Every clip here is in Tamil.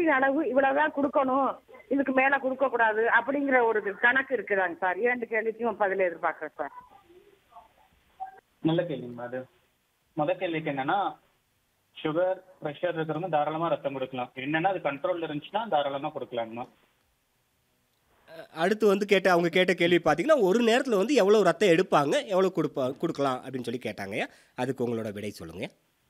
ரத்தத்தின் அளவு இவ்வளவுதான் கொடுக்கணும் இதுக்கு மேல கொடுக்க கூடாது அப்படிங்கிற ஒரு இது கணக்கு இருக்குதாங்க சார் இரண்டு கேள்விக்கும் பதில் எதிர்பார்க்கிறேன் சார் நல்ல கேள்விங்கம்மா அது முத கேள்விக்கு என்னன்னா சுகர் ப்ரெஷர் இருக்கிறவங்க தாராளமா ரத்தம் கொடுக்கலாம் என்னன்னா அது கண்ட்ரோல்ல இருந்துச்சுன்னா தாராளமா கொடுக்கலாங்கம்மா அடுத்து வந்து கேட்ட அவங்க கேட்ட கேள்வி பார்த்தீங்கன்னா ஒரு நேரத்தில் வந்து எவ்வளோ ரத்தம் எடுப்பாங்க எவ்வளோ கொடுப்பா கொடுக்கலாம் அப்படின்னு சொல்லி கேட்டாங்கய்யா அதுக்கு உங்களோட விடை சொல்லுங்க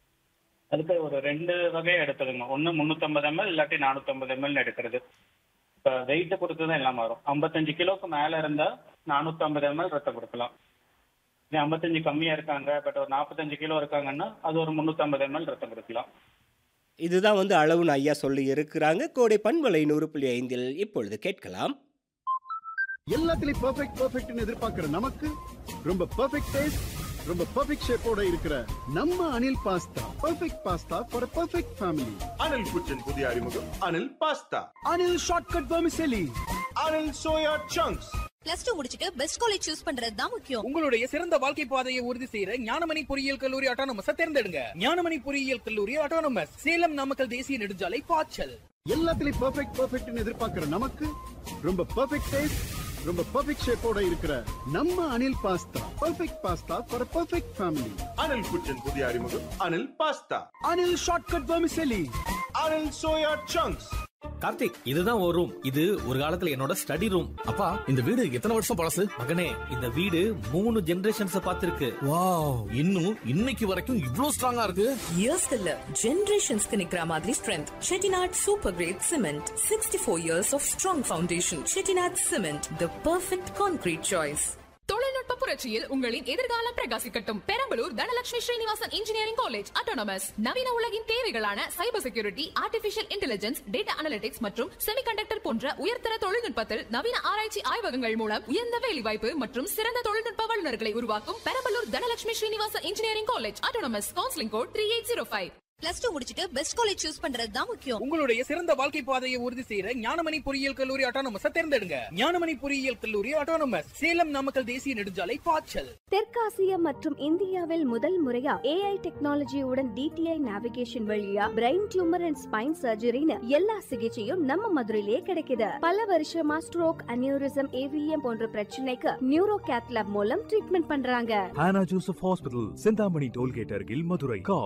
அதுக்கு ஒரு ரெண்டு வகை எடுத்ததுங்க ஒன்று முந்நூற்றம்பது எம்எல் இல்லாட்டி நானூற்றம்பது எம்எல் எடுக்கிறது இப்போ வெயிட்டை பொறுத்து தான் எல்லாம் மாறும் ஐம்பத்தஞ்சு கிலோக்கு மேலே இருந்தால் நானூற்றம்பது எம்எல் ரத்தம் கொடுக்கலாம் இதே ஐம்பத்தஞ்சு கம்மியாக இருக்காங்க பட் ஒரு நாற்பத்தஞ்சு கிலோ இருக்காங்கன்னா அது ஒரு முந்நூற்றம்பது எம்எல் ரத்தம் கொடுக்கலாம் இதுதான் வந்து அளவுன்னு ஐயா சொல்லி இருக்கிறாங்க கோடை பண்பலை நூறு புள்ளி ஐந்தில் இப்பொழுது கேட்கலாம் எல்லாத்துலயும் பெர்ஃபெக்ட் பெர்ஃபெக்ட்னு எதிர்பார்க்கிற நமக்கு ரொம்ப பெர்ஃபெக்ட் டேஸ்ட் ரொம்ப பெர்ஃபெக்ட் ஷேப்போட இருக்கிற நம்ம Anil pasta perfect pasta for perfect family Anil kitchen புதிய அறிமுகம் Anil pasta Anil shortcut vermicelli Anil soya chunks plus two முடிச்சிட்டு பெஸ்ட் காலேஜ் சூஸ் பண்றது தான் முக்கியம் உங்களுடைய சிறந்த வாழ்க்கை பாதையை உறுதி செய்யற ஞானமணி பொறியியல் கல்லூரி ஆட்டோனமஸ் தேர்ந்தெடுங்க ஞானமணி பொறியியல் கல்லூரி ஆட்டோனமஸ் சேலம் நாமக்கல் தேசிய நெடுஞ்சாலை பாய்ச்சல் எல்லாத்துலயும் பெர்ஃபெக்ட் பெர்ஃபெக்ட்னு எதிர்பார்க்கிற நமக்கு ரொம்ப பெர்ஃபெக்ட் டேஸ்ட் ரொம்ப பெர்ஃபெக்ட் ஷேப்போட இருக்கிற நம்ம Anil pasta perfect pasta for perfect family Anil kitchen புதிய அறிமுகம் Anil pasta Anil shortcut vermicelli Anil soya chunks Karthik இதுதான் ஒரு ரூம் இது ஒரு காலத்துல என்னோட ஸ்டடி ரூம் அப்பா இந்த வீடு எத்தனை வருஷம் பழசு மகனே இந்த வீடு மூணு ஜெனரேஷன்ஸ் பார்த்திருக்கு வாவ் இன்னும் இன்னைக்கு வரைக்கும் இவ்ளோ ஸ்ட்ராங்கா இருக்கு இயர்ஸ் இல்ல ஜெனரேஷன்ஸ்க்கு நிக்கிற மாதிரி strength Chettinad super grade cement sixty four years of strong foundation Chettinad cement the perfect concrete choice தொழில்நுட்ப புரட்சியில் உங்களின் எதிர்காலம் பிரகாசிக்கட்டும் Perambalur Dhanalakshmi Srinivasan engineering college autonomous நவீன உலகின் தேவைகளான cyber security artificial intelligence data analytics மற்றும் செமிகண்டக்டர் போன்ற உயர்தர தொழில்நுட்பத்தில் நவீன ஆராய்ச்சி ஆய்வகங்கள் மூலம் உயர்ந்த வேலைவாய்ப்பு மற்றும் சிறந்த தொழில்நுட்ப வல்லுநர்களை உருவாக்கும் Perambalur Dhanalakshmi Srinivasan engineering college autonomous counselling code three eight zero five plus two முடிச்சிட்டு பெஸ்ட் காலேஜ் சூஸ் பண்றது தான் முக்கியம் உங்களுடைய சிறந்த வாழ்க்கை பாதையை உறுதி செய்யற ஞானமணி பொறியியல் கல்லூரி ஆட்டோனமஸ் தேர்ந்தெடுங்க ஞானமணி பொறியியல் கல்லூரி ஆட்டோனமஸ் சேலம் நாமக்கல் தேசிய நெடுஞ்சாலை பாய்ச்சல் தெற்காசியா மற்றும் இந்தியாவில் முதல் முறையா ஏஐ டெக்னாலஜியுடன் டிடிஐ நேவிகேஷன் வழியா பிரெயின் டியூமர் அண்ட் ஸ்பைன் சர்ஜரின்னு எல்லா சிகிச்சையும் நம்ம மதுரையிலே கிடைக்குது பல வருஷமா ஸ்ட்ரோக் அனியூரிசம் ஏவிஎம் போன்ற பிரச்சனைக்கு நியூரோ கேத்லாப் மூலம் ட்ரீட்மெண்ட் பண்றாங்க Hannah Joseph Hospital, Sindhamani Tollgate Argil, Madurai. Call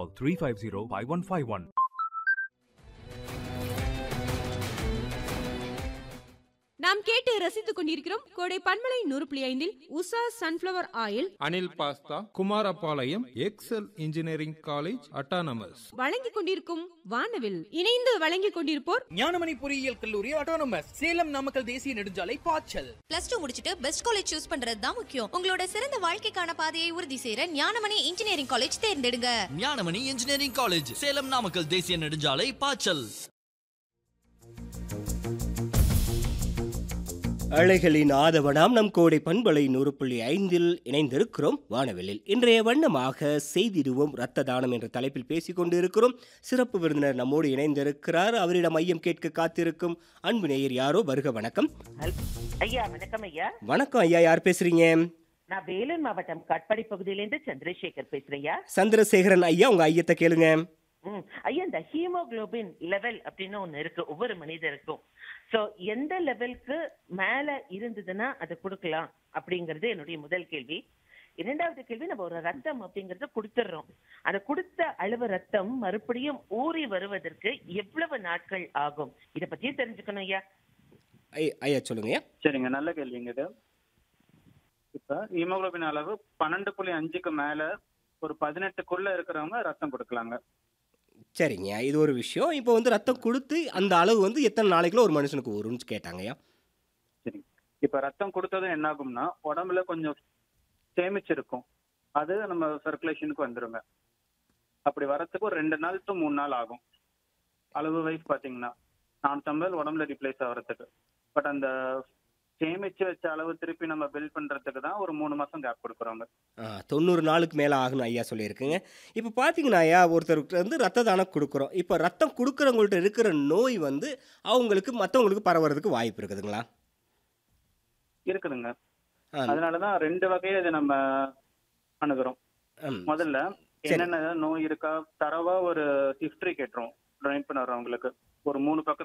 350-5151. நாம் கேட்டு ரசித்துக் கொண்டிருக்கிறோம் கோடை பன்மலை நூறு புள்ளி ஐந்தில் Usha sunflower oil Anil pasta Kumarapalayam Excel engineering college autonomous வழங்கிக் கொண்டிருக்கும் வானவில் இணைந்து வழங்கிக் கொண்டிருப்போர் ஞானமணி பொறியியல் கல்லூரி ஆட்டோனமஸ் சேலம் நாமக்கல் தேசிய நெடுஞ்சாலை பாய்ச்சல் பிளஸ் டூ முடிச்சிட்டு பெஸ்ட் காலேஜ் சூஸ் பண்றது தான் முக்கியம் உங்களோட சிறந்த வாழ்க்கைக்கான பாதையை உறுதி செய்யற ஞானமணி இன்ஜினியரிங் காலேஜ் தேர்ந்தெடுங்க ஞானமணி இன்ஜினியரிங் காலேஜ் சேலம் நாமக்கல் தேசிய நெடுஞ்சாலை பாய்ச்சல் அலைகளின் ஆதவனாம் நம் கோடை பண்பலை நூறு புள்ளி ஐந்தில் இணைந்திருக்கிறோம் வானவெளியில் இன்றைய வண்ணமாக செய்திடுவோம் ரத்த தானம் என்ற தலைப்பில் பேசிக் கொண்டிருக்கிறோம் சிறப்பு விருந்தினர் நம்மோடு இணைந்திருக்கிறார் அவரிடம் மையம் கேட்க காத்திருக்கும் அன்பு நேயர் யாரோ வருக வணக்கம் ஐயா வணக்கம் ஐயா வணக்கம் ஐயா யார் பேசுறீங்க நான் வேலூர் மாவட்டம் காட்பாடி பகுதியிலேருந்து சந்திரசேகர் பேசுறேயா சந்திரசேகரன் ஐயா உங்க ஐயத்தை கேளுங்க ம் ஐயா இந்த ஹீமோகுளோபின் லெவல் அப்படின்னு ஒண்ணு இருக்கு ஒவ்வொரு மனிதருக்கும் சோ எந்த லெவலுக்கு மேல இருந்ததுன்னா அதை கொடுக்கலாம் அப்படிங்கிறது என்னுடைய முதல் கேள்வி இரண்டாவது கேள்வி நம்ம ஒரு ரத்தம் அப்படிங்கறத கொடுத்துடுறோம் அந்த கொடுத்த அளவு ரத்தம் மறுபடியும் ஊறி வருவதற்கு எவ்வளவு நாட்கள் ஆகும் இத பத்தியும் தெரிஞ்சுக்கணும் ஐயா ஐ- ஐயா சொல்லுங்க ஐயா சரிங்க நல்ல கேள்விங்க இது இப்ப ஹீமோகுளோபின் அளவு பன்னெண்டு புள்ளி அஞ்சுக்கு மேல ஒரு பதினெட்டுக்குள்ள இருக்கிறவங்க ரத்தம் கொடுக்கலாங்க சரிங்க இது ஒரு விஷயம் இப்போ வந்து ரத்தம் கொடுத்து அந்த அளவு வந்து எத்தனை நாளைக்குள்ள ஒரு மனுஷனுக்கு வரும்னு கேட்டாங்க ஐயா சரிங்க இப்ப ரத்தம் கொடுத்ததும் என்ன ஆகும்னா உடம்புல கொஞ்சம் சேமிச்சிருக்கும் அது நம்ம சர்க்குலேஷனுக்கு வந்துருங்க அப்படி வரத்துக்கு ஒரு ரெண்டு நாள் டு மூணு நாள் ஆகும் அளவு வைஸ் பாத்தீங்கன்னா நானூத்தம்பது உடம்புல ரிப்ளேஸ் ஆகிறதுக்கு பட் அந்த சேமிச்சு வச்ச அளவு திருப்பி நம்ம பில்ட் பண்றதுக்கு தான் ஒரு மூணு மாசம் கேப் கொடுக்குறோங்க ஆ, தொண்ணூறு நாளுக்கு மேலே ஆகணும் ஐயா சொல்லியிருக்குங்க இப்போ பார்த்தீங்கன்னா ஐயா ஒருத்தருக்கு வந்து ரத்த தானம் கொடுக்குறோம் இப்போ ரத்தம் கொடுக்குறவங்கள்ட்ட இருக்கிற நோய் வந்து அவங்களுக்கு மற்றவங்களுக்கு பரவறதுக்கு வாய்ப்பு இருக்குதுங்களா இருக்குதுங்க ஆ. அதனாலதான் ரெண்டு வகையை இதை நம்ம அணுகுறோம் ம். முதல்ல சரி. என்னென்ன நோய் இருக்கா தரவா ஒரு ஹிஸ்டரி கேட்டுரும் டொனேட் பண்ண வர்றவங்களுக்கு ஒரு மூணு பக்கத்துல